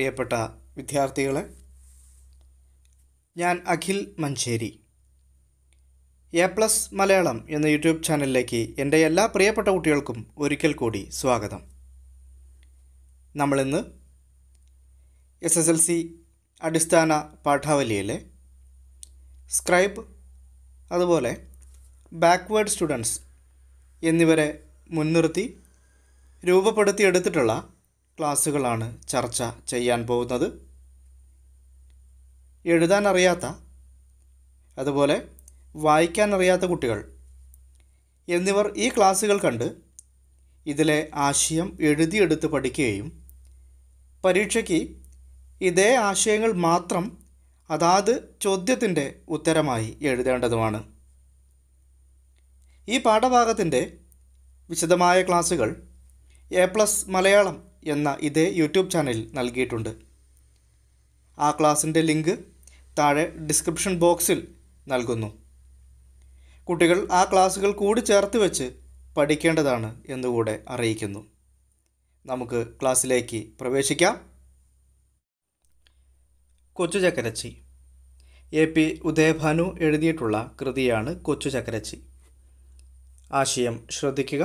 പ്രിയപ്പെട്ട വിദ്യാർത്ഥികളെ ഞാൻ അഖിൽ മഞ്ചേരി എ പ്ലസ് മലയാളം എന്ന യൂട്യൂബ് ചാനലിലേക്ക് എൻ്റെ എല്ലാ പ്രിയപ്പെട്ട കുട്ടികൾക്കും ഒരിക്കൽ കൂടി സ്വാഗതം നമ്മളിന്ന് എസ് എസ് എൽ സി അടിസ്ഥാന പാഠാവലിയിലെ സ്ക്രൈബ് അതുപോലെ ബാക്ക്വേർഡ് സ്റ്റുഡൻസ് എന്നിവരെ മുൻനിർത്തി രൂപപ്പെടുത്തിയെടുത്തിട്ടുള്ള ക്ലാസ്സുകളാണ് ചർച്ച ചെയ്യാൻ പോകുന്നത് എഴുതാൻ അറിയാത്ത അതുപോലെ വായിക്കാൻ അറിയാത്ത കുട്ടികൾ എന്നിവർ ഈ ക്ലാസ്സുകൾ കണ്ട് ഇതിലെ ആശയം എഴുതിയെടുത്ത് പഠിക്കുകയും പരീക്ഷയ്ക്ക് ഇതേ ആശയങ്ങൾ മാത്രം അതാത് ചോദ്യത്തിൻ്റെ ഉത്തരമായി എഴുതേണ്ടതുമാണ് ഈ പാഠഭാഗത്തിൻ്റെ വിശദമായ ക്ലാസ്സുകൾ എ പ്ലസ് മലയാളം എന്ന ഇതേ യൂട്യൂബ് ചാനലിൽ നൽകിയിട്ടുണ്ട് ആ ക്ലാസ്സിൻ്റെ ലിങ്ക് താഴെ ഡിസ്ക്രിപ്ഷൻ ബോക്സിൽ നൽകുന്നു കുട്ടികൾ ആ ക്ലാസ്സുകൾ കൂടി ചേർത്ത് വെച്ച് പഠിക്കേണ്ടതാണ് എന്നുകൂടെ അറിയിക്കുന്നു നമുക്ക് ക്ലാസ്സിലേക്ക് പ്രവേശിക്കാം കൊച്ചു ചക്കരച്ചി എ പി ഉദയഭാനു എഴുതിയിട്ടുള്ള കൃതിയാണ് കൊച്ചു ചക്കരച്ചി ആശയം ശ്രദ്ധിക്കുക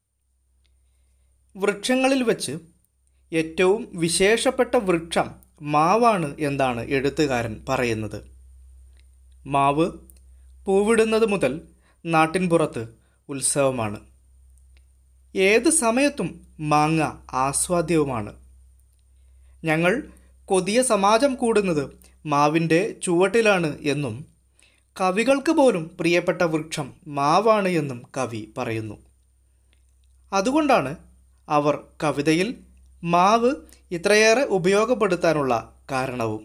വൃക്ഷങ്ങളിൽ വച്ച് ഏറ്റവും വിശേഷപ്പെട്ട വൃക്ഷം മാവാണ് എന്നാണ് എഴുത്തുകാരൻ പറയുന്നത് മാവ് പൂവിടുന്നത് മുതൽ നാട്ടിൻപുറത്ത് ഉത്സവമാണ് ഏത് സമയത്തും മാങ്ങ ആസ്വാദ്യവുമാണ് ഞങ്ങൾ കൊതിയ സമാജം കൂടുന്നത് മാവിൻ്റെ ചുവട്ടിലാണ് എന്നും കവികൾക്ക് പോലും പ്രിയപ്പെട്ട വൃക്ഷം മാവാണ് എന്നും കവി പറയുന്നു അതുകൊണ്ടാണ് അവർ കവിതയിൽ മാവ് ഇത്രയേറെ ഉപയോഗപ്പെടുത്താനുള്ള കാരണവും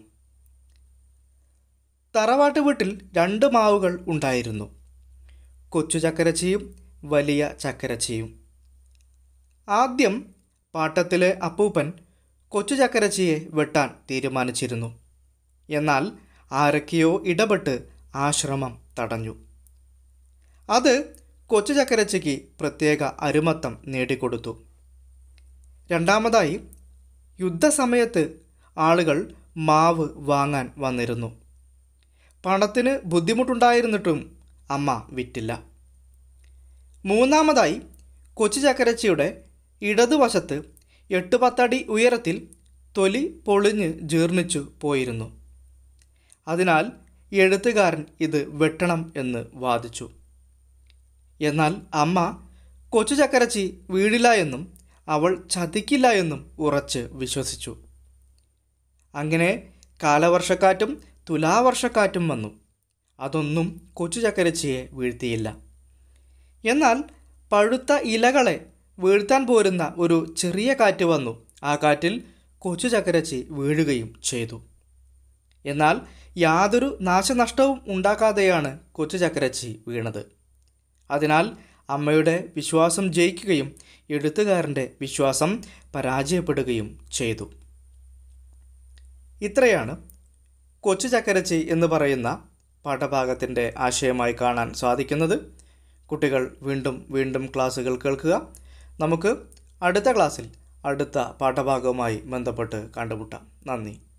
തറവാട്ട് വീട്ടിൽ രണ്ട് മാവുകൾ ഉണ്ടായിരുന്നു കൊച്ചു ചക്കരച്ചിയും വലിയ ചക്കരച്ചിയും ആദ്യം പാട്ടത്തിലെ അപ്പൂപ്പൻ കൊച്ചു ചക്കരച്ചിയെ വെട്ടാൻ തീരുമാനിച്ചിരുന്നു എന്നാൽ ആരൊക്കെയോ ഇടപെട്ട് ആ ശ്രമം തടഞ്ഞു അത് കൊച്ചു ചക്കരച്ചിക്ക് പ്രത്യേക അരുമത്തം നേടിക്കൊടുത്തു രണ്ടാമതായി യുദ്ധസമയത്ത് ആളുകൾ മാവ് വാങ്ങാൻ വന്നിരുന്നു പണത്തിന് ബുദ്ധിമുട്ടുണ്ടായിരുന്നിട്ടും അമ്മ വിറ്റില്ല മൂന്നാമതായി കൊച്ചു ചക്കരച്ചിയുടെ ഇടതുവശത്ത് എട്ട് പത്തടി ഉയരത്തിൽ തൊലി പൊളിഞ്ഞ് ജീർണിച്ചു പോയിരുന്നു അതിനാൽ എഴുത്തുകാരൻ ഇത് വെട്ടണം എന്ന് വാദിച്ചു എന്നാൽ അമ്മ കൊച്ചു ചക്കരച്ചി വീഴില്ല എന്നും അവൾ ചതിക്കില്ല എന്നും ഉറച്ച് വിശ്വസിച്ചു അങ്ങനെ കാലവർഷക്കാറ്റും തുലാവർഷക്കാറ്റും വന്നു അതൊന്നും കൊച്ചു ചക്കരച്ചിയെ വീഴ്ത്തിയില്ല എന്നാൽ പഴുത്ത ഇലകളെ വീഴ്ത്താൻ പോരുന്ന ഒരു ചെറിയ കാറ്റ് വന്നു ആ കാറ്റിൽ കൊച്ചു ചക്കരച്ചി വീഴുകയും ചെയ്തു എന്നാൽ യാതൊരു നാശനഷ്ടവും ഉണ്ടാക്കാതെയാണ് കൊച്ചു ചക്കരച്ചി വീണത് അതിനാൽ അമ്മയുടെ വിശ്വാസം ജയിക്കുകയും എഴുത്തുകാരൻ്റെ വിശ്വാസം പരാജയപ്പെടുകയും ചെയ്തു ഇത്രയാണ് കൊച്ചു ചക്കരച്ചി എന്ന് പറയുന്ന പാഠഭാഗത്തിൻ്റെ ആശയമായി കാണാൻ സാധിക്കുന്നത് കുട്ടികൾ വീണ്ടും വീണ്ടും ക്ലാസ്സുകൾ കേൾക്കുക നമുക്ക് അടുത്ത ക്ലാസ്സിൽ അടുത്ത പാഠഭാഗവുമായി ബന്ധപ്പെട്ട് കണ്ടുമുട്ടാം നന്ദി